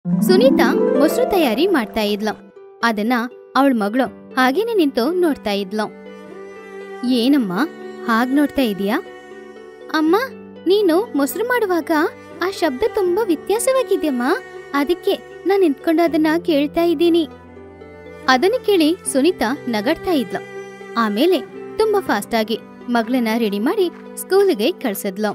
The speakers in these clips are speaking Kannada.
ಸುನೀತಾ ಮೊಸರು ತಯಾರಿ ಮಾಡ್ತಾ ಇದ್ಲು ಅದನ್ನ ಅವಳ ಮಗಳು ಹಾಗೇನೆ ನಿಂತು ನೋಡ್ತಾ ಇದ್ಲು ಏನಮ್ಮ ಹಾಗ್ ನೋಡ್ತಾ ಇದೀಯಾ ಅಮ್ಮ ನೀನು ಮೊಸರು ಮಾಡುವಾಗ ಆ ಶಬ್ದ ತುಂಬಾ ವ್ಯತ್ಯಾಸವಾಗಿದೆಯಮ್ಮ ಅದಕ್ಕೆ ನಾನು ನಿಂತ್ಕೊಂಡು ಅದನ್ನ ಕೇಳ್ತಾ ಇದ್ದೀನಿ ಅದನ್ನ ಕೇಳಿ ಸುನೀತಾ ನಗಡ್ತಾ ಇದ್ಲು ಆಮೇಲೆ ತುಂಬಾ ಫಾಸ್ಟ್ ಆಗಿ ಮಗಳನ್ನ ರೆಡಿ ಮಾಡಿ ಸ್ಕೂಲಿಗೆ ಕಳ್ಸಿದ್ಲು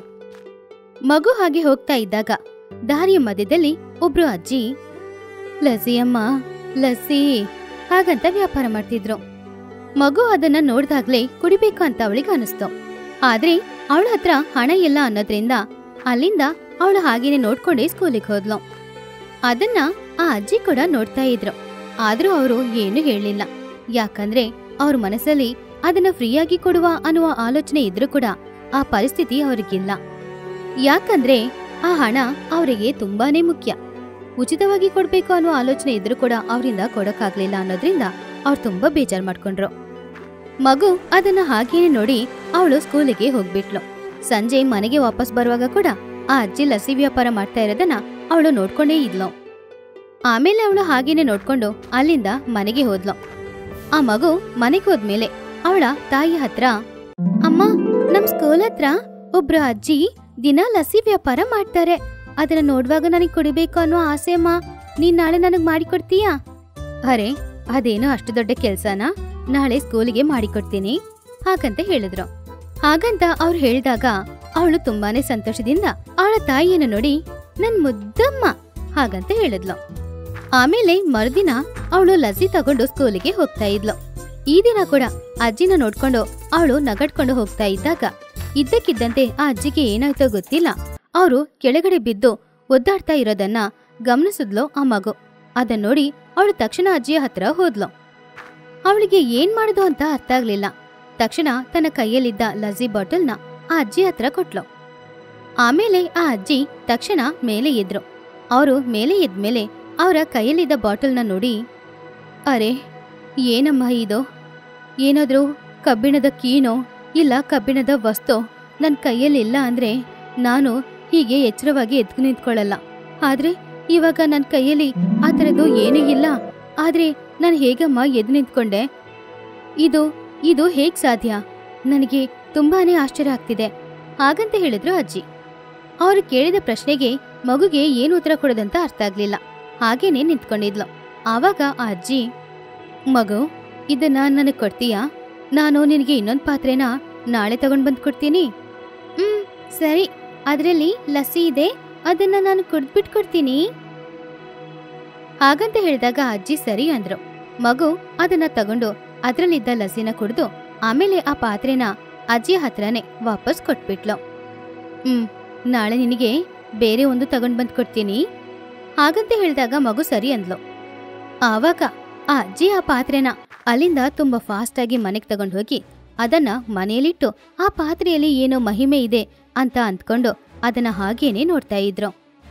ಮಗು ಹಾಗೆ ಹೋಗ್ತಾ ಇದ್ದಾಗ ದಾರಿಯ ಮಧ್ಯದಲ್ಲಿ ಒಬ್ರು ಅಜ್ಜಿ ಲಸ್ಸಿ ಅಮ್ಮ ಲಸ್ಸಿ ಹಾಗಂತ ವ್ಯಾಪಾರ ಮಾಡ್ತಿದ್ರು ಮಗು ಅದನ್ನ ನೋಡ್ದಾಗ್ಲೇ ಕುಡಿಬೇಕು ಅಂತ ಅವಳಿಗೆ ಅನಿಸ್ತು ಆದ್ರೆ ಅವಳ ಹತ್ರ ಹಣ ಇಲ್ಲ ಅನ್ನೋದ್ರಿಂದ ಅಲ್ಲಿಂದ ಅವಳು ಹಾಗೇನೆ ನೋಡ್ಕೊಂಡೇ ಸ್ಕೂಲಿಗೆ ಹೋದ್ಲು ಅದನ್ನ ಆ ಅಜ್ಜಿ ಕೂಡ ನೋಡ್ತಾ ಇದ್ರು ಆದ್ರೂ ಅವರು ಏನು ಹೇಳಲಿಲ್ಲ ಯಾಕಂದ್ರೆ ಅವ್ರ ಮನಸ್ಸಲ್ಲಿ ಅದನ್ನ ಫ್ರೀಯಾಗಿ ಕೊಡುವ ಅನ್ನುವ ಆಲೋಚನೆ ಇದ್ರೂ ಕೂಡ ಆ ಪರಿಸ್ಥಿತಿ ಅವ್ರಿಗಿಲ್ಲ ಯಾಕಂದ್ರೆ ಆ ಹಣ ಅವರಿಗೆ ತುಂಬಾನೇ ಮುಖ್ಯ ಉಚಿತವಾಗಿ ಕೊಡ್ಬೇಕು ಅನ್ನೋ ಆಲೋಚನೆ ಇದ್ರೂ ಕೂಡ ಅವರಿಂದ ಕೊಡಕ್ಕಾಗ್ಲಿಲ್ಲ ಅನ್ನೋದ್ರಿಂದ ಅವ್ರು ತುಂಬಾ ಬೇಜಾರ್ ಮಾಡ್ಕೊಂಡ್ರು ಮಗು ಅದನ್ನ ಹಾಗೇನೆ ನೋಡಿ ಅವಳು ಸ್ಕೂಲಿಗೆ ಹೋಗ್ಬಿಟ್ಲು ಸಂಜೆ ಮನೆಗೆ ವಾಪಸ್ ಬರುವಾಗ ಕೂಡ ಆ ಅಜ್ಜಿ ಲಸಿ ವ್ಯಾಪಾರ ಮಾಡ್ತಾ ಇರೋದನ್ನ ಅವಳು ನೋಡ್ಕೊಂಡೇ ಇದ್ಲು ಆಮೇಲೆ ಅವಳು ಹಾಗೇನೆ ನೋಡ್ಕೊಂಡು ಅಲ್ಲಿಂದ ಮನೆಗೆ ಹೋದ್ಲು ಆ ಮಗು ಮನೆಗೆ ಹೋದ್ಮೇಲೆ ಅವಳ ತಾಯಿ ಹತ್ರ ಅಮ್ಮ ನಮ್ ಸ್ಕೂಲ್ ಹತ್ರ ಒಬ್ರು ಅಜ್ಜಿ ದಿನ ಲಸಿ ವ್ಯಾಪಾರ ಮಾಡ್ತಾರೆ ಅದನ್ನ ನೋಡುವಾಗ ನನಗೆ ಕುಡಿಬೇಕು ಅನ್ನೋ ಆಸೆ ಅಮ್ಮ ನೀನ್ ನಾಳೆ ನನಗ್ ಮಾಡಿಕೊಡ್ತೀಯಾ ಅರೆ ಅದೇನೋ ಅಷ್ಟು ದೊಡ್ಡ ಕೆಲ್ಸನಾ ನಾಳೆ ಸ್ಕೂಲಿಗೆ ಮಾಡಿಕೊಡ್ತೀನಿ ಹಾಗಂತ ಹೇಳಿದ್ರು ಹಾಗಂತ ಅವ್ರು ಹೇಳಿದಾಗ ಅವಳು ತುಂಬಾನೇ ಸಂತೋಷದಿಂದ ಅವಳ ತಾಯಿಯನ್ನು ನೋಡಿ ನನ್ ಮುದ್ದಮ್ಮ ಹಾಗಂತ ಹೇಳಿದ್ಲು ಆಮೇಲೆ ಮರುದಿನ ಅವಳು ಲಸಿ ತಗೊಂಡು ಸ್ಕೂಲಿಗೆ ಹೋಗ್ತಾ ಇದ್ಲು ಈ ದಿನ ಕೂಡ ಅಜ್ಜಿನ ನೋಡ್ಕೊಂಡು ಅವಳು ನಗಡ್ಕೊಂಡು ಹೋಗ್ತಾ ಇದ್ದಾಗ ಇದ್ದಕ್ಕಿದ್ದಂತೆ ಆ ಅಜ್ಜಿಗೆ ಏನಾಯ್ತೋ ಗೊತ್ತಿಲ್ಲ ಅವರು ಕೆಳಗಡೆ ಬಿದ್ದು ಒದ್ದಾಡ್ತಾ ಇರೋದನ್ನ ಗಮನಿಸಿದ್ಲು ಆ ಮಗು ಅದನ್ನ ನೋಡಿ ಅವಳು ತಕ್ಷಣ ಅಜ್ಜಿಯ ಹತ್ರ ಹೋದ್ಲು ಅವಳಿಗೆ ಏನ್ ಮಾಡುದು ಅಂತ ಅರ್ಥ ಆಗ್ಲಿಲ್ಲ ತಕ್ಷಣ ತನ್ನ ಕೈಯಲ್ಲಿದ್ದ ಲಸಿ ಬಾಟಲ್ನ ಆ ಅಜ್ಜಿ ಹತ್ರ ಕೊಟ್ಲು ಆಮೇಲೆ ಆ ಅಜ್ಜಿ ತಕ್ಷಣ ಮೇಲೆ ಎದ್ರು ಅವರು ಮೇಲೆ ಎದ್ಮೇಲೆ ಅವರ ಕೈಯಲ್ಲಿದ್ದ ಬಾಟಲ್ನ ನೋಡಿ ಅರೆ ಏನಮ್ಮ ಇದು ಏನಾದ್ರೂ ಕಬ್ಬಿಣದ ಕೀನೋ ಇಲ್ಲ ಕಬ್ಬಿಣದ ವಸ್ತು ನನ್ನ ಕೈಯಲ್ಲಿಲ್ಲ ಅಂದ್ರೆ ನಾನು ಹೀಗೆ ಎಚ್ಚರವಾಗಿ ಎದ್ದು ನಿಂತ್ಕೊಳ್ಳಲ್ಲ ಆದ್ರೆ ಇವಾಗ ನನ್ನ ಕೈಯಲ್ಲಿ ಆ ಥರದ್ದು ಏನೂ ಇಲ್ಲ ಆದ್ರೆ ನಾನು ಹೇಗಮ್ಮ ಎದ್ದು ನಿಂತ್ಕೊಂಡೆ ಇದು ಇದು ಹೇಗ್ ಸಾಧ್ಯ ನನಗೆ ತುಂಬಾನೇ ಆಶ್ಚರ್ಯ ಆಗ್ತಿದೆ ಹಾಗಂತ ಹೇಳಿದ್ರು ಅಜ್ಜಿ ಅವರು ಕೇಳಿದ ಪ್ರಶ್ನೆಗೆ ಮಗುಗೆ ಏನು ಉತ್ತರ ಕೊಡೋದಂತ ಅರ್ಥ ಆಗ್ಲಿಲ್ಲ ಹಾಗೇನೆ ನಿಂತ್ಕೊಂಡಿದ್ಲು ಆವಾಗ ಆ ಅಜ್ಜಿ ಮಗು ಇದನ್ನ ನನಗೆ ಕೊಡ್ತೀಯಾ ನಾನು ನಿನಗೆ ಇನ್ನೊಂದು ಪಾತ್ರೆನ ನಾಳೆ ತಗೊಂಡ್ ಬಂದು ಕೊಡ್ತೀನಿ ಹ್ಮ್ ಸರಿ ಅದರಲ್ಲಿ ಲಸ್ಸಿ ಇದೆ ಅದನ್ನ ನಾನು ಕುಡ್ದ್ಬಿಟ್ಟು ಕೊಡ್ತೀನಿ ಹಾಗಂತ ಹೇಳಿದಾಗ ಅಜ್ಜಿ ಸರಿ ಅಂದ್ರು ಮಗು ಅದನ್ನ ತಗೊಂಡು ಅದ್ರಲ್ಲಿದ್ದ ಲಸ್ಸಿನ ಕುಡಿದು ಆಮೇಲೆ ಆ ಪಾತ್ರೆನ ಅಜ್ಜಿಯ ಹತ್ರನೇ ವಾಪಸ್ ಕೊಟ್ಬಿಟ್ಲು ಹ್ಮ್ ನಾಳೆ ನಿನಗೆ ಬೇರೆ ಒಂದು ತಗೊಂಡ್ ಬಂದ್ ಕೊಡ್ತೀನಿ ಹಾಗಂತ ಹೇಳಿದಾಗ ಮಗು ಸರಿ ಅಂದ್ಲು ಆವಾಗ ಆ ಅಜ್ಜಿ ಆ ಪಾತ್ರೆನ ಅಲ್ಲಿಂದ ತುಂಬಾ ಫಾಸ್ಟ್ ಆಗಿ ಮನೆಗೆ ತಗೊಂಡು ಹೋಗಿ ಅದನ್ನ ಮನೆಯಲ್ಲಿಟ್ಟು ಆ ಪಾತ್ರೆಯಲ್ಲಿ ಏನೋ ಮಹಿಮೆ ಇದೆ ಅಂತ ಅಂದ್ಕೊಂಡು ಅದನ್ನ ಹಾಗೇನೆ ನೋಡ್ತಾ ಇದ್ರು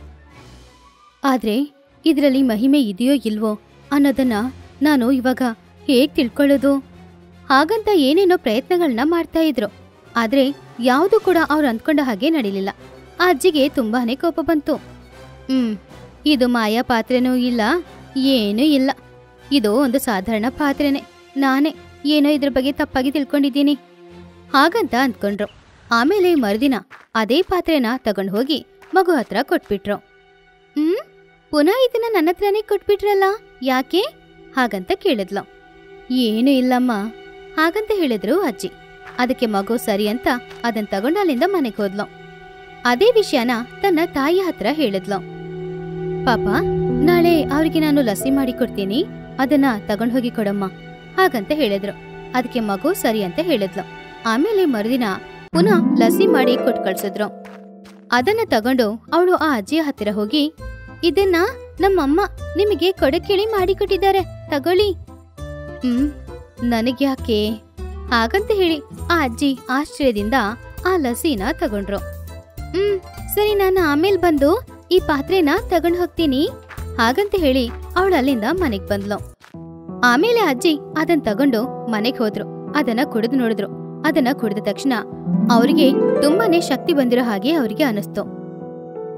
ಆದ್ರೆ ಇದರಲ್ಲಿ ಮಹಿಮೆ ಇದೆಯೋ ಇಲ್ವೋ ಅನ್ನೋದನ್ನ ನಾನು ಇವಾಗ ಹೇಗ್ ತಿಳ್ಕೊಳ್ಳೋದು ಹಾಗಂತ ಏನೇನೋ ಪ್ರಯತ್ನಗಳನ್ನ ಮಾಡ್ತಾ ಇದ್ರು ಆದ್ರೆ ಯಾವುದು ಕೂಡ ಅವ್ರು ಅಂದ್ಕೊಂಡ ಹಾಗೆ ನಡೀಲಿಲ್ಲ ಆ ಅಜ್ಜಿಗೆ ತುಂಬಾನೇ ಕೋಪ ಬಂತು ಹ್ಮ್ ಇದು ಮಾಯಾ ಪಾತ್ರೆನೂ ಇಲ್ಲ ಏನೂ ಇಲ್ಲ ಇದು ಒಂದು ಸಾಧಾರಣ ಪಾತ್ರೆನೆ ನಾನೇ ಏನೋ ಇದ್ರ ಬಗ್ಗೆ ತಪ್ಪಾಗಿ ತಿಳ್ಕೊಂಡಿದ್ದೀನಿ ಹಾಗಂತ ಅಂದ್ಕೊಂಡ್ರು ಆಮೇಲೆ ಮರುದಿನ ಅದೇ ಪಾತ್ರೆನ ತಗೊಂಡು ಹೋಗಿ ಮಗು ಹತ್ರ ಕೊಟ್ಬಿಟ್ರು ಹ್ಮ್ ಪುನಃ ಇದನ್ನ ನನ್ನ ಹತ್ರನೇ ಕೊಟ್ಬಿಟ್ರಲ್ಲ ಯಾಕೆ ಹಾಗಂತ ಕೇಳಿದ್ಲು ಏನು ಇಲ್ಲಮ್ಮ ಹಾಗಂತ ಹೇಳಿದ್ರು ಅಜ್ಜಿ ಅದಕ್ಕೆ ಮಗು ಸರಿ ಅಂತ ಅದನ್ನ ತಗೊಂಡು ಅಲ್ಲಿಂದ ಮನೆಗೆ ಹೋದ್ಲು ಅದೇ ವಿಷಯನ ತನ್ನ ತಾಯಿ ಹತ್ರ ಹೇಳಿದ್ಲು ಪಾಪ ನಾಳೆ ಅವ್ರಿಗೆ ನಾನು ಲಸಿ ಮಾಡಿ ಕೊಡ್ತೀನಿ ಅದನ್ನ ತಗೊಂಡ್ ಹೋಗಿ ಕೊಡಮ್ಮ ಹಾಗಂತ ಹೇಳಿದ್ರು ಅದಕ್ಕೆ ಮಗು ಸರಿ ಅಂತ ಹೇಳಿದ್ಲು ಆಮೇಲೆ ಮರುದಿನ ಪುನಃ ಲಸಿ ಮಾಡಿ ಕೊಟ್ಟು ಕಳ್ಸಿದ್ರು ಅದನ್ನ ತಗೊಂಡು ಅವಳು ಆ ಅಜ್ಜಿಯ ಹತ್ತಿರ ಹೋಗಿ ಇದನ್ನ ನಮ್ಮಮ್ಮ ನಿಮಗೆ ಕೊಡಕೇಳಿ ಮಾಡಿಕೊಟ್ಟಿದ್ದಾರೆ ತಗೊಳ್ಳಿ ಹ್ಮ್ ನನಗ್ಯಾಕೆ ಹಾಗಂತ ಹೇಳಿ ಆ ಅಜ್ಜಿ ಆಶ್ಚರ್ಯದಿಂದ ಆ ಲಸಿನ ತಗೊಂಡ್ರು ಹ್ಮ್ ಸರಿ ನಾನು ಆಮೇಲೆ ಬಂದು ಈ ಪಾತ್ರೆನ ತಗೊಂಡ್ ಹೋಗ್ತೀನಿ ಹಾಗಂತ ಹೇಳಿ ಅವಳು ಅಲ್ಲಿಂದ ಮನೆಗ್ ಬಂದ್ಲು ಆಮೇಲೆ ಅಜ್ಜಿ ಅದನ್ ತಗೊಂಡು ಮನೆಗ್ ಹೋದ್ರು ಅದನ್ನ ಕುಡಿದು ನೋಡಿದ್ರು ಅದನ್ನ ಕುಡಿದ ತಕ್ಷಣ ಅವರಿಗೆ ತುಂಬಾನೇ ಶಕ್ತಿ ಬಂದಿರೋ ಹಾಗೆ ಅವರಿಗೆ ಅನಿಸ್ತು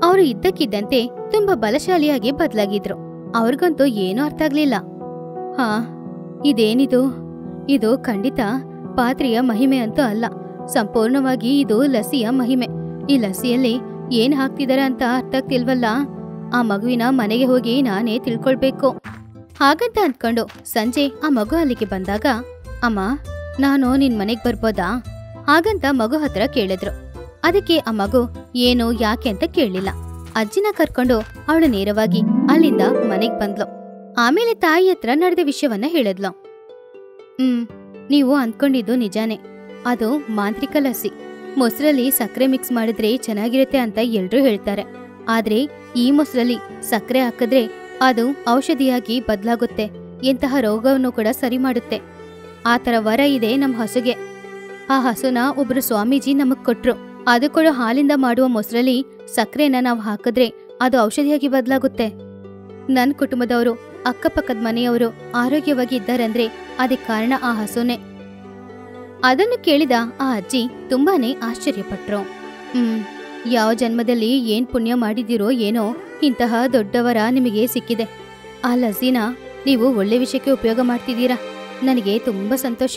ಅವರು ಇದ್ದಕ್ಕಿದ್ದಂತೆ ತುಂಬಾ ಬಲಶಾಲಿಯಾಗಿ ಬದಲಾಗಿದ್ರು ಅವ್ರಿಗಂತೂ ಏನೂ ಅರ್ಥ ಆಗ್ಲಿಲ್ಲ ಹಾ ಇದೇನಿದು ಇದು ಖಂಡಿತ ಪಾತ್ರೆಯ ಮಹಿಮೆ ಅಂತೂ ಅಲ್ಲ ಸಂಪೂರ್ಣವಾಗಿ ಇದು ಲಸಿಯ ಮಹಿಮೆ ಈ ಲಸಿಯಲ್ಲಿ ಏನ್ ಹಾಕ್ತಿದಾರೆ ಅಂತ ಅರ್ಥ ಆಗ್ತಿಲ್ವಲ್ಲ ಆ ಮಗುವಿನ ಮನೆಗೆ ಹೋಗಿ ನಾನೇ ತಿಳ್ಕೊಳ್ಬೇಕು ಹಾಗಂತ ಅಂದ್ಕೊಂಡು ಸಂಜೆ ಆ ಮಗು ಅಲ್ಲಿಗೆ ಬಂದಾಗ ಅಮ್ಮ ನಾನು ನಿನ್ ಮನೆಗ್ ಬರ್ಬೋದಾ ಹಾಗಂತ ಮಗು ಹತ್ರ ಕೇಳಿದ್ರು ಅದಕ್ಕೆ ಆ ಮಗು ಏನು ಯಾಕೆ ಅಂತ ಕೇಳಲಿಲ್ಲ ಅಜ್ಜಿನ ಕರ್ಕೊಂಡು ಅವಳು ನೇರವಾಗಿ ಅಲ್ಲಿಂದ ಮನೆಗ್ ಬಂದ್ಲು ಆಮೇಲೆ ತಾಯಿ ಹತ್ರ ನಡೆದ ವಿಷಯವನ್ನ ಹೇಳಿದ್ಲು ಹ್ಮ್ ನೀವು ಅಂದ್ಕೊಂಡಿದ್ದು ನಿಜಾನೇ ಅದು ಮಾಂತ್ರಿಕ ಲಸಿ ಮೊಸರಲ್ಲಿ ಸಕ್ಕರೆ ಮಿಕ್ಸ್ ಮಾಡಿದ್ರೆ ಚೆನ್ನಾಗಿರುತ್ತೆ ಅಂತ ಎಲ್ರೂ ಹೇಳ್ತಾರೆ ಆದ್ರೆ ಈ ಮೊಸರಲ್ಲಿ ಸಕ್ಕರೆ ಹಾಕಿದ್ರೆ ಅದು ಔಷಧಿಯಾಗಿ ಬದಲಾಗುತ್ತೆ ಎಂತಹ ರೋಗವನ್ನು ಕೂಡ ಸರಿ ಮಾಡುತ್ತೆ ಆ ಥರ ವರ ಇದೆ ನಮ್ಮ ಹಸುಗೆ ಆ ಹಸುನ ಒಬ್ರು ಸ್ವಾಮೀಜಿ ನಮಗ್ ಕೊಟ್ರು ಅದು ಕೂಡ ಹಾಲಿಂದ ಮಾಡುವ ಮೊಸರಲ್ಲಿ ಸಕ್ಕರೆನ ನಾವು ಹಾಕಿದ್ರೆ ಅದು ಔಷಧಿಯಾಗಿ ಬದಲಾಗುತ್ತೆ ನನ್ನ ಕುಟುಂಬದವರು ಅಕ್ಕಪಕ್ಕದ ಮನೆಯವರು ಆರೋಗ್ಯವಾಗಿ ಇದ್ದಾರಂದ್ರೆ ಅದಕ್ಕೆ ಕಾರಣ ಆ ಹಸುನೇ ಅದನ್ನು ಕೇಳಿದ ಆ ಅಜ್ಜಿ ತುಂಬಾನೇ ಆಶ್ಚರ್ಯಪಟ್ರು ಹ್ಮ್ ಯಾವ ಜನ್ಮದಲ್ಲಿ ಏನ್ ಪುಣ್ಯ ಮಾಡಿದಿರೋ ಏನೋ ಇಂತಹ ದೊಡ್ಡವರ ನಿಮಗೆ ಸಿಕ್ಕಿದೆ ಆ ಲಸಿನ ನೀವು ಒಳ್ಳೆ ವಿಷಯಕ್ಕೆ ಉಪಯೋಗ ಮಾಡ್ತಿದ್ದೀರಾ ನನಗೆ ತುಂಬಾ ಸಂತೋಷ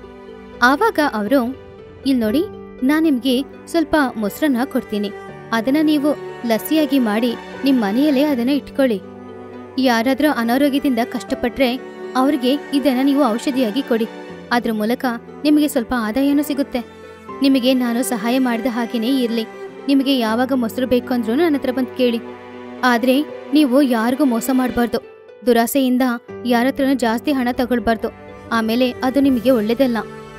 ಆವಾಗ ಅವರು ಇಲ್ಲಿ ನೋಡಿ ನಾನ್ ನಿಮ್ಗೆ ಸ್ವಲ್ಪ ಮೊಸರನ್ನ ಕೊಡ್ತೀನಿ ಅದನ್ನ ನೀವು ಲಸಿಯಾಗಿ ಮಾಡಿ ನಿಮ್ ಮನೆಯಲ್ಲೇ ಅದನ್ನ ಇಟ್ಕೊಳ್ಳಿ ಯಾರಾದ್ರೂ ಅನಾರೋಗ್ಯದಿಂದ ಕಷ್ಟಪಟ್ರೆ ಅವ್ರಿಗೆ ಇದನ್ನ ನೀವು ಔಷಧಿಯಾಗಿ ಕೊಡಿ ಅದ್ರ ಮೂಲಕ ನಿಮಗೆ ಸ್ವಲ್ಪ ಆದಾಯನೂ ಸಿಗುತ್ತೆ ನಿಮಗೆ ನಾನು ಸಹಾಯ ಮಾಡಿದ ಹಾಗೇನೇ ಇರ್ಲಿ ನಿಮಗೆ ಯಾವಾಗ ಮೊಸರು ಬೇಕು ಅಂದ್ರೂ ನನ್ನ ಹತ್ರ ಬಂದು ಕೇಳಿ ಆದ್ರೆ ನೀವು ಯಾರಿಗೂ ಮೋಸ ಮಾಡಬಾರ್ದು ದುರಾಸೆಯಿಂದ ಯಾರ ಹತ್ರನೂ ಜಾಸ್ತಿ ಹಣ ತಗೊಳ್ಬಾರ್ದು ಆಮೇಲೆ ಅದು ನಿಮಗೆ ಒಳ್ಳೇದಲ್ಲ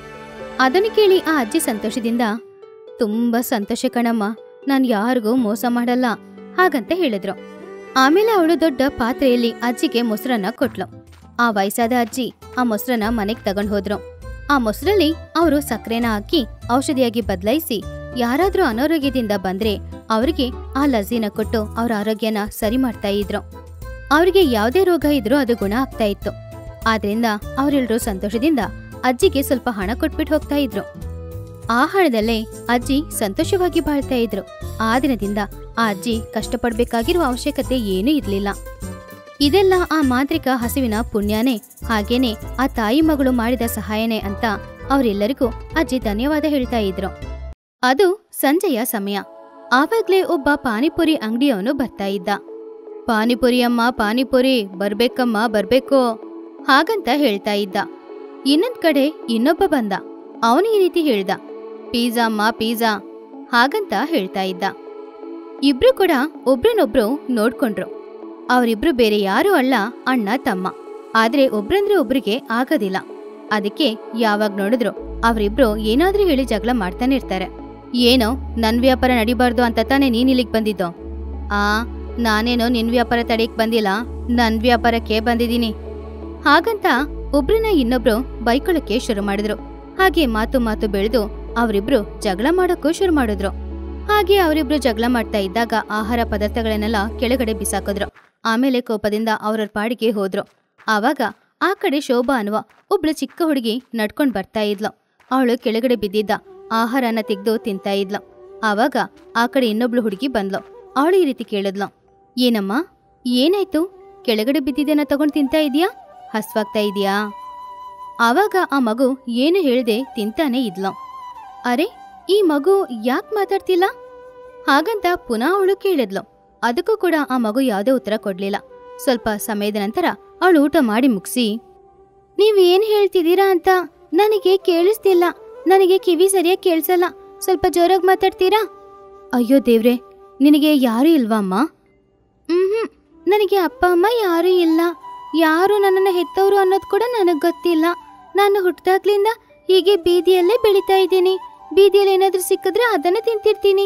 ಅದನ್ನು ಕೇಳಿ ಆ ಅಜ್ಜಿ ಸಂತೋಷದಿಂದ ತುಂಬಾ ಸಂತೋಷ ಕಣಮ್ಮ ನಾನು ಯಾರಿಗೂ ಮೋಸ ಮಾಡಲ್ಲ ಹಾಗಂತ ಹೇಳಿದ್ರು ಆಮೇಲೆ ಅವಳು ದೊಡ್ಡ ಪಾತ್ರೆಯಲ್ಲಿ ಅಜ್ಜಿಗೆ ಮೊಸರನ್ನ ಕೊಟ್ಲು ಆ ವಯಸ್ಸಾದ ಅಜ್ಜಿ ಆ ಮೊಸರನ್ನ ಮನೆಗ್ ತಗೊಂಡ್ ಹೋದ್ರು ಆ ಮೊಸರಲ್ಲಿ ಅವರು ಸಕ್ಕರೆನ ಹಾಕಿ ಔಷಧಿಯಾಗಿ ಬದಲಾಯಿಸಿ ಯಾರಾದ್ರೂ ಅನಾರೋಗ್ಯದಿಂದ ಬಂದ್ರೆ ಅವರಿಗೆ ಆ ಲಸಿನ ಕೊಟ್ಟು ಅವ್ರ ಆರೋಗ್ಯನ ಸರಿ ಮಾಡ್ತಾ ಇದ್ರು ಅವರಿಗೆ ಯಾವುದೇ ರೋಗ ಇದ್ರೂ ಅದು ಗುಣ ಆಗ್ತಾ ಇತ್ತು ಆದ್ರಿಂದ ಅವರೆಲ್ಲರೂ ಸಂತೋಷದಿಂದ ಅಜ್ಜಿಗೆ ಸ್ವಲ್ಪ ಹಣ ಕೊಟ್ಬಿಟ್ಟು ಹೋಗ್ತಾ ಇದ್ರು ಆ ಹಣದಲ್ಲೇ ಅಜ್ಜಿ ಸಂತೋಷವಾಗಿ ಬಾಳ್ತಾ ಇದ್ರು ಆ ದಿನದಿಂದ ಆ ಅಜ್ಜಿ ಕಷ್ಟಪಡ್ಬೇಕಾಗಿರುವ ಅವಶ್ಯಕತೆ ಏನೂ ಇರ್ಲಿಲ್ಲ ಇದೆಲ್ಲ ಆ ಮಾಂತ್ರಿಕ ಹಸುವಿನ ಪುಣ್ಯನೇ ಹಾಗೇನೆ ಆ ತಾಯಿ ಮಗಳು ಮಾಡಿದ ಸಹಾಯನೇ ಅಂತ ಅವರೆಲ್ಲರಿಗೂ ಅಜ್ಜಿ ಧನ್ಯವಾದ ಹೇಳ್ತಾ ಇದ್ರು ಅದು ಸಂಜೆಯ ಸಮಯ ಆವಾಗ್ಲೇ ಒಬ್ಬ ಪಾನಿಪುರಿ ಅಂಗಡಿಯವನು ಬರ್ತಾ ಇದ್ದ ಪಾನಿಪುರಿ ಅಮ್ಮ ಪಾನಿಪುರಿ ಬರ್ಬೇಕಮ್ಮ ಬರ್ಬೇಕು ಹಾಗಂತ ಹೇಳ್ತಾ ಇದ್ದ ಇನ್ನೊಂದ್ ಕಡೆ ಇನ್ನೊಬ್ಬ ಬಂದ ಅವನು ಈ ರೀತಿ ಹೇಳ್ದ ಪಿಜ್ಜಾ ಅಮ್ಮ ಪಿಜ್ಜಾ ಹಾಗಂತ ಹೇಳ್ತಾ ಇದ್ದ ಇಬ್ರು ಕೂಡ ಒಬ್ರನ್ನೊಬ್ರು ನೋಡ್ಕೊಂಡ್ರು ಅವರಿಬ್ರು ಬೇರೆ ಯಾರೂ ಅಲ್ಲ ಅಣ್ಣ ತಮ್ಮ ಆದ್ರೆ ಒಬ್ರಂದ್ರೆ ಒಬ್ರಿಗೆ ಆಗೋದಿಲ್ಲ ಅದಕ್ಕೆ ಯಾವಾಗ ನೋಡಿದ್ರು ಅವರಿಬ್ರು ಏನಾದ್ರೂ ಹೇಳಿ ಜಗಳ ಮಾಡ್ತಾನೆ ಇರ್ತಾರೆ ಏನೋ ನನ್ ವ್ಯಾಪಾರ ನಡಿಬಾರ್ದು ಅಂತ ತಾನೇ ನೀನ್ ಇಲ್ಲಿಗ್ ಬಂದಿದ್ದು ಆ ನಾನೇನೋ ನಿನ್ ವ್ಯಾಪಾರ ತಡೆಯಕ್ ಬಂದಿಲ್ಲ ನನ್ ವ್ಯಾಪಾರಕ್ಕೆ ಬಂದಿದ್ದೀನಿ ಹಾಗಂತ ಒಬ್ರನ್ನ ಇನ್ನೊಬ್ರು ಬೈಕೊಳಕ್ಕೆ ಶುರು ಮಾಡಿದ್ರು ಹಾಗೆ ಮಾತು ಮಾತು ಬೆಳೆದು ಅವರಿಬ್ರು ಜಗಳ ಮಾಡೋಕ್ಕೂ ಶುರು ಮಾಡಿದ್ರು ಹಾಗೆ ಅವರಿಬ್ರು ಜಗಳ ಮಾಡ್ತಾ ಇದ್ದಾಗ ಆಹಾರ ಪದಾರ್ಥಗಳನ್ನೆಲ್ಲ ಕೆಳಗಡೆ ಬಿಸಾಕಿದ್ರು ಆಮೇಲೆ ಕೋಪದಿಂದ ಅವ್ರವ್ರ ಪಾಡಿಗೆ ಹೋದ್ರು ಆವಾಗ ಆ ಕಡೆ ಶೋಭಾ ಅನ್ನುವ ಒಬ್ಳು ಚಿಕ್ಕ ಹುಡುಗಿ ನಡ್ಕೊಂಡ್ ಬರ್ತಾ ಇದ್ಲು ಅವಳು ಕೆಳಗಡೆ ಬಿದ್ದಿದ್ದ ಆಹಾರನ ತೆಗೆದು ತಿಂತಾ ಇದ್ಲು ಆವಾಗ ಆ ಕಡೆ ಇನ್ನೊಬ್ಳು ಹುಡುಗಿ ಬಂದ್ಲು ಅವಳು ಈ ರೀತಿ ಕೇಳಿದ್ಲು ಏನಮ್ಮ ಏನಾಯ್ತು ಕೆಳಗಡೆ ಬಿದ್ದಿದ್ದೇನ ತಗೊಂಡ್ ತಿಂತಾ ಇದೀಯಾ ಹಸ್ವಾಗ್ತಾ ಇದೀಯಾ ಆವಾಗ ಆ ಮಗು ಏನು ಹೇಳ್ದೆ ತಿಂತಾನೆ ಇದ್ಲು ಅರೆ ಈ ಮಗು ಯಾಕ್ ಮಾತಾಡ್ತಿಲ್ಲ ಹಾಗಂತ ಪುನಃ ಅವಳು ಕೇಳಿದ್ಲು ಅದಕ್ಕೂ ಕೂಡ ಆ ಮಗು ಯಾವುದೇ ಉತ್ತರ ಕೊಡ್ಲಿಲ್ಲ ಸ್ವಲ್ಪ ಸಮಯದ ನಂತರ ಅವಳು ಊಟ ಮಾಡಿ ಮುಗಿಸಿ ನೀವ್ ಏನ್ ಹೇಳ್ತಿದ್ದೀರಾ ಅಂತ ನನಗೆ ಕೇಳಿಸ್ತಿಲ್ಲ ನನಗೆ ಕಿವಿ ಸರಿಯಾಗಿ ಕೇಳಿಸಲ್ಲ ಸ್ವಲ್ಪ ಜೋರಾಗಿ ಮಾತಾಡ್ತೀರಾ ಅಯ್ಯೋ ದೇವ್ರೆ ನಿನಗೆ ಯಾರೂ ಇಲ್ವಾ ಅಮ್ಮ ಹ್ಮ್ ನನಗೆ ಅಪ್ಪ ಅಮ್ಮ ಯಾರೂ ಇಲ್ಲ ಯಾರು ನನ್ನನ್ನು ಹೆತ್ತವರು ಅನ್ನೋದು ಕೂಡ ನನಗೆ ಗೊತ್ತಿಲ್ಲ ನಾನು ಹುಟ್ಟಿದಾಗ್ಲಿಂದ ಹೀಗೆ ಬೀದಿಯಲ್ಲೇ ಬೆಳೀತಾ ಇದ್ದೀನಿ ಬೀದಿಯಲ್ಲಿ ಏನಾದ್ರೂ ಸಿಕ್ಕಿದ್ರೆ ಅದನ್ನ ತಿಂತಿರ್ತೀನಿ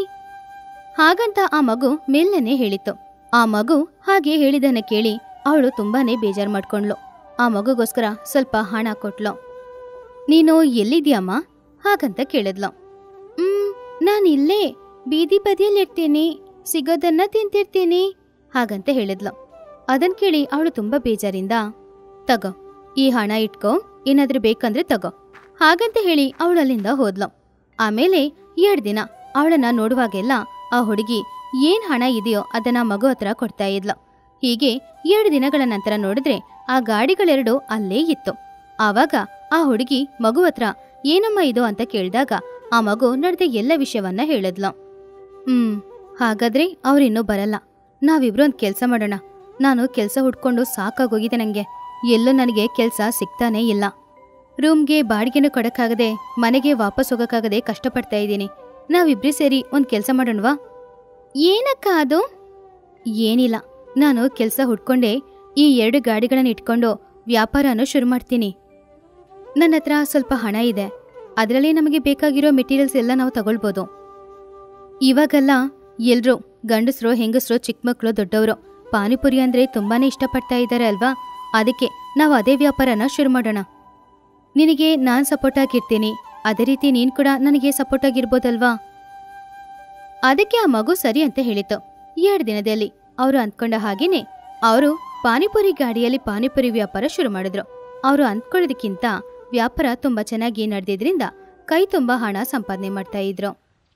ಹಾಗಂತ ಆ ಮಗು ಮೇಲ್ನೆನೆ ಹೇಳಿತು ಆ ಮಗು ಹಾಗೆ ಹೇಳಿದನ್ನ ಕೇಳಿ ಅವಳು ತುಂಬಾನೇ ಬೇಜಾರ್ ಮಾಡ್ಕೊಂಡ್ಲು ಆ ಮಗುಗೋಸ್ಕರ ಸ್ವಲ್ಪ ಹಣ ಕೊಟ್ಲು ನೀನು ಎಲ್ಲಿದ್ಯಮ್ಮ ಹಾಗಂತ ಕೇಳಿದ್ಲು ಹ್ಮ್ ನಾನು ಇಲ್ಲೇ ಬೀದಿ ಬದಿಯಲ್ಲಿ ಇರ್ತೀನಿ ಸಿಗೋದನ್ನ ತಿಂತಿರ್ತೀನಿ ಹಾಗಂತ ಹೇಳಿದ್ಲು ಅದನ್ ಕೇಳಿ ಅವಳು ತುಂಬಾ ಬೇಜಾರಿಂದ ತಗೋ ಈ ಹಣ ಇಟ್ಕೋ ಏನಾದ್ರೂ ಬೇಕಂದ್ರೆ ತಗೋ ಹಾಗಂತ ಹೇಳಿ ಅವಳು ಅಲ್ಲಿಂದ ಹೋದ್ಲು ಆಮೇಲೆ ಎರಡ್ ದಿನ ಅವಳನ್ನ ನೋಡುವಾಗೆಲ್ಲ ಆ ಹುಡುಗಿ ಏನ್ ಹಣ ಇದೆಯೋ ಅದನ್ನ ಮಗು ಹತ್ರ ಕೊಡ್ತಾ ಇದ್ಲು ಹೀಗೆ ಎರಡು ದಿನಗಳ ನಂತರ ನೋಡಿದ್ರೆ ಆ ಗಾಡಿಗಳೆರಡು ಅಲ್ಲೇ ಇತ್ತು ಆವಾಗ ಆ ಹುಡುಗಿ ಮಗು ಹತ್ರ ಏನಮ್ಮ ಇದು ಅಂತ ಕೇಳಿದಾಗ ಆ ಮಗು ನಡೆದ ಎಲ್ಲ ವಿಷಯವನ್ನ ಹೇಳಿದ್ಲು ಹ್ಮ್ ಹಾಗಾದ್ರೆ ಅವ್ರಿನ್ನೂ ಬರಲ್ಲ ನಾವಿಬ್ರು ಒಂದು ಕೆಲಸ ಮಾಡೋಣ ನಾನು ಕೆಲಸ ಹುಡ್ಕೊಂಡು ಸಾಕಾಗೋಗಿದೆ ನನಗೆ ಎಲ್ಲೂ ನನಗೆ ಕೆಲಸ ಸಿಗ್ತಾನೇ ಇಲ್ಲ ರೂಮ್ಗೆ ಬಾಡಿಗೆನೂ ಕೊಡಕ್ಕಾಗದೆ ಮನೆಗೆ ವಾಪಸ್ ಹೋಗೋಕ್ಕಾಗದೆ ಕಷ್ಟಪಡ್ತಾ ಇದ್ದೀನಿ ನಾವಿಬ್ರು ಸೇರಿ ಒಂದು ಕೆಲಸ ಮಾಡೋಣವಾ ಏನಕ್ಕ ಅದು ಏನಿಲ್ಲ ನಾನು ಕೆಲಸ ಹುಡ್ಕೊಂಡೆ ಈ ಎರಡು ಗಾಡಿಗಳನ್ನ ಇಟ್ಕೊಂಡು ವ್ಯಾಪಾರನೂ ಶುರು ಮಾಡ್ತೀನಿ ನನ್ನ ಹತ್ರ ಸ್ವಲ್ಪ ಹಣ ಇದೆ ಅದರಲ್ಲಿ ನಮಗೆ ಬೇಕಾಗಿರೋ ಮೆಟೀರಿಯಲ್ಸ್ ಎಲ್ಲ ನಾವು ತಗೊಳ್ಬೋದು ಇವಾಗೆಲ್ಲ ಎಲ್ರೂ ಗಂಡಸರು ಹೆಂಗಸರು ಚಿಕ್ಕ ಮಕ್ಕಳು ದೊಡ್ಡವರು ಪಾನಿಪುರಿ ಅಂದರೆ ತುಂಬಾನೇ ಇಷ್ಟಪಡ್ತಾ ಇದ್ದಾರೆ ಅಲ್ವಾ ಅದಕ್ಕೆ ನಾವು ಅದೇ ವ್ಯಾಪಾರನ ಶುರು ಮಾಡೋಣ ನಿನಗೆ ನಾನು ಸಪೋರ್ಟ್ ಆಗಿರ್ತೀನಿ ಅದೇ ರೀತಿ ನೀನು ಕೂಡ ನನಗೆ ಸಪೋರ್ಟ್ ಆಗಿರ್ಬೋದಲ್ವಾ ಅದಕ್ಕೆ ಆ ಮಗು ಸರಿ ಅಂತ ಹೇಳಿತು ಎರಡು ದಿನದಲ್ಲಿ ಅವರು ಅಂದ್ಕೊಂಡ ಹಾಗೇನೆ ಅವರು ಪಾನಿಪುರಿ ಗಾಡಿಯಲ್ಲಿ ಪಾನಿಪುರಿ ವ್ಯಾಪಾರ ಶುರು ಮಾಡಿದ್ರು ಅವರು ಅಂದ್ಕೊಳ್ಳೋದಕ್ಕಿಂತ ವ್ಯಾಪಾರ ತುಂಬಾ ಚೆನ್ನಾಗಿ ನಡೆದಿದ್ರಿಂದ ಕೈ ತುಂಬಾ ಹಣ ಸಂಪಾದನೆ ಮಾಡ್ತಾ ಇದ್ರು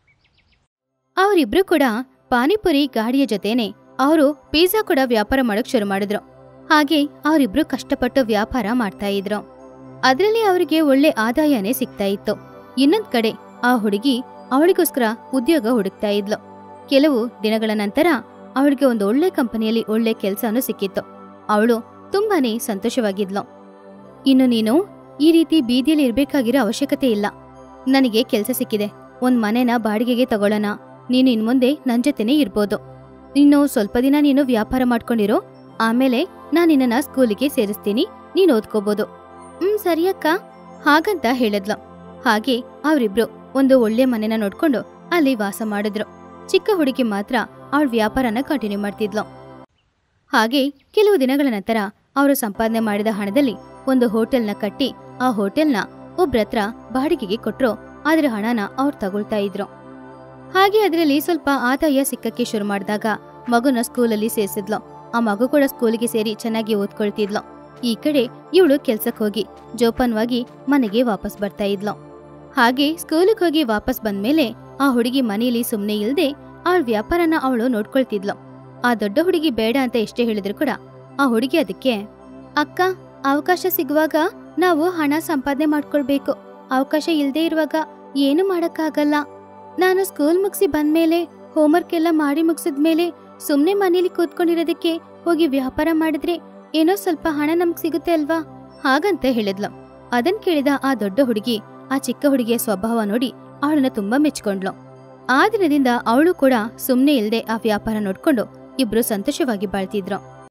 ಅವರಿಬ್ರು ಕೂಡ ಪಾನಿಪುರಿ ಗಾಡಿಯ ಜೊತೆನೆ ಅವರು ಪಿಜ್ಜಾ ಕೂಡ ವ್ಯಾಪಾರ ಮಾಡಕ್ ಶುರು ಮಾಡಿದ್ರು ಹಾಗೆ ಅವರಿಬ್ರು ಕಷ್ಟಪಟ್ಟು ವ್ಯಾಪಾರ ಮಾಡ್ತಾ ಇದ್ರು ಅದರಲ್ಲಿ ಅವರಿಗೆ ಒಳ್ಳೆ ಆದಾಯನೇ ಸಿಗ್ತಾ ಇತ್ತು ಇನ್ನೊಂದ್ ಕಡೆ ಆ ಹುಡುಗಿ ಅವಳಿಗೋಸ್ಕರ ಉದ್ಯೋಗ ಹುಡುಕ್ತಾ ಇದ್ಲು ಕೆಲವು ದಿನಗಳ ನಂತರ ಅವಳಿಗೆ ಒಂದು ಒಳ್ಳೆ ಕಂಪನಿಯಲ್ಲಿ ಒಳ್ಳೆ ಕೆಲಸನೂ ಸಿಕ್ಕಿತ್ತು ಅವಳು ತುಂಬಾನೇ ಸಂತೋಷವಾಗಿದ್ಲು ಇನ್ನು ನೀನು ಈ ರೀತಿ ಬೀದಿಯಲ್ಲಿ ಇರ್ಬೇಕಾಗಿರೋ ಅವಶ್ಯಕತೆ ಇಲ್ಲ ನನಗೆ ಕೆಲಸ ಸಿಕ್ಕಿದೆ ಒಂದ್ ಮನೆನ ಬಾಡಿಗೆಗೆ ತಗೊಳ್ಳೋಣ ನೀನು ಇನ್ಮುಂದೆ ನನ್ ಜೊತೆನೇ ಇರ್ಬೋದು ಇನ್ನು ಸ್ವಲ್ಪ ದಿನ ನೀನು ವ್ಯಾಪಾರ ಮಾಡ್ಕೊಂಡಿರೋ ಆಮೇಲೆ ನಾನು ನಿನ್ನನ್ನ ಸ್ಕೂಲಿಗೆ ಸೇರಿಸ್ತೀನಿ ನೀನು ಓದ್ಕೋಬಹುದು ಹ್ಮ್ ಸರಿಯಕ್ಕ ಹಾಗಂತ ಹೇಳಿದ್ಲು ಹಾಗೆ ಅವರಿಬ್ರು ಒಂದು ಒಳ್ಳೆ ಮನೆನ ನೋಡ್ಕೊಂಡು ಅಲ್ಲಿ ವಾಸ ಮಾಡಿದ್ರು ಚಿಕ್ಕ ಹುಡುಗಿ ಮಾತ್ರ ಅವಳ ವ್ಯಾಪಾರನ ಕಂಟಿನ್ಯೂ ಮಾಡ್ತಿದ್ಲು ಹಾಗೆ ಕೆಲವು ದಿನಗಳ ನಂತರ ಅವರು ಸಂಪಾದನೆ ಮಾಡಿದ ಹಣದಲ್ಲಿ ಒಂದು ಹೋಟೆಲ್ನ ಕಟ್ಟಿ ಆ ಹೋಟೆಲ್ನ ಒಬ್ರತ್ರ ಬಾಡಿಗೆಗೆ ಕೊಟ್ರು ಅದರ ಹಣನ ಅವ್ರು ತಗೊಳ್ತಾ ಇದ್ರು ಹಾಗೆ ಅದರಲ್ಲಿ ಸ್ವಲ್ಪ ಆದಾಯ ಸಿಕ್ಕಕ್ಕೆ ಶುರು ಮಾಡಿದಾಗ ಮಗುನ ಸ್ಕೂಲಲ್ಲಿ ಸೇರಿಸಿದ್ಲು ಆ ಮಗು ಕೂಡ ಸ್ಕೂಲಿಗೆ ಸೇರಿ ಚೆನ್ನಾಗಿ ಓದ್ಕೊಳ್ತಿದ್ಲು ಈ ಕಡೆ ಇವಳು ಕೆಲ್ಸಕ್ಕೆ ಹೋಗಿ ಜೋಪಾನವಾಗಿ ಮನೆಗೆ ವಾಪಸ್ ಬರ್ತಾ ಇದ್ಲು ಹಾಗೆ ಸ್ಕೂಲಿಗೆ ಹೋಗಿ ವಾಪಸ್ ಬಂದ್ಮೇಲೆ ಆ ಹುಡುಗಿ ಮನೆಯಲ್ಲಿ ಸುಮ್ನೆ ಇಲ್ದೆ ಅವಳ ವ್ಯಾಪಾರನ ಅವಳು ನೋಡ್ಕೊಳ್ತಿದ್ಲು ಆ ದೊಡ್ಡ ಹುಡುಗಿ ಬೇಡ ಅಂತ ಎಷ್ಟೇ ಹೇಳಿದ್ರು ಕೂಡ ಆ ಹುಡುಗಿ ಅದಕ್ಕೆ ಅಕ್ಕ ಅವಕಾಶ ಸಿಗುವಾಗ ನಾವು ಹಣ ಸಂಪಾದನೆ ಮಾಡ್ಕೊಳ್ಬೇಕು ಅವಕಾಶ ಇಲ್ದೇ ಇರುವಾಗ ಏನು ಮಾಡಕ್ಕಾಗಲ್ಲ ನಾನು ಸ್ಕೂಲ್ ಮುಗಿಸಿ ಬಂದ್ಮೇಲೆ ಹೋಮ್ವರ್ಕ್ ಎಲ್ಲ ಮಾಡಿ ಮುಗಿಸಿದ್ಮೇಲೆ ಸುಮ್ನೆ ಮನೇಲಿ ಕೂತ್ಕೊಂಡಿರೋದಕ್ಕೆ ಹೋಗಿ ವ್ಯಾಪಾರ ಮಾಡಿದ್ರೆ ಏನೋ ಸ್ವಲ್ಪ ಹಣ ನಮ್ಗ್ ಸಿಗುತ್ತೆ ಅಲ್ವಾ ಹಾಗಂತ ಹೇಳಿದ್ಲು ಅದನ್ ಕೇಳಿದ ಆ ದೊಡ್ಡ ಹುಡುಗಿ ಆ ಚಿಕ್ಕ ಹುಡುಗಿಯ ಸ್ವಭಾವ ನೋಡಿ ಅವಳನ್ನ ತುಂಬಾ ಮೆಚ್ಕೊಂಡ್ಲು ಆ ದಿನದಿಂದ ಅವಳು ಕೂಡ ಸುಮ್ನೆ ಇಲ್ದೆ ಆ ವ್ಯಾಪಾರ ನೋಡ್ಕೊಂಡು ಇಬ್ರು ಸಂತೋಷವಾಗಿ ಬಾಳ್ತಿದ್ರು